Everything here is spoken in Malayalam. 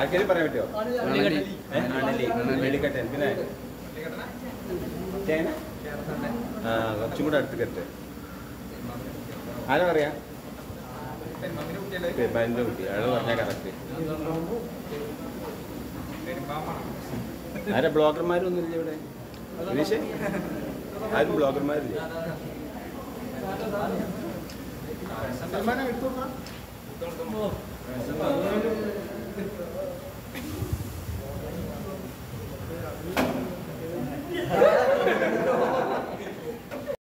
ആർക്കെങ്കിലും പറയാൻ പറ്റുമോ ഏ? വെടിക്കെട്ടൻ പിന്നെ ചേന ആ കുറച്ചും കൂടെ അടുത്ത് കെട്ട് ആരാ പറയാ പെരുമ്പാലിന്റെ കുട്ടി അയാൾ പറഞ്ഞാൽ കറക്റ്റ് ആരാ ബ്ലോഗർമാരൊന്നും ഇല്ല ഇവിടെ വിനീഷേ ആരും ബ്ലോഗർമാരില്ല സൽമാനെ എടുത്തോളാം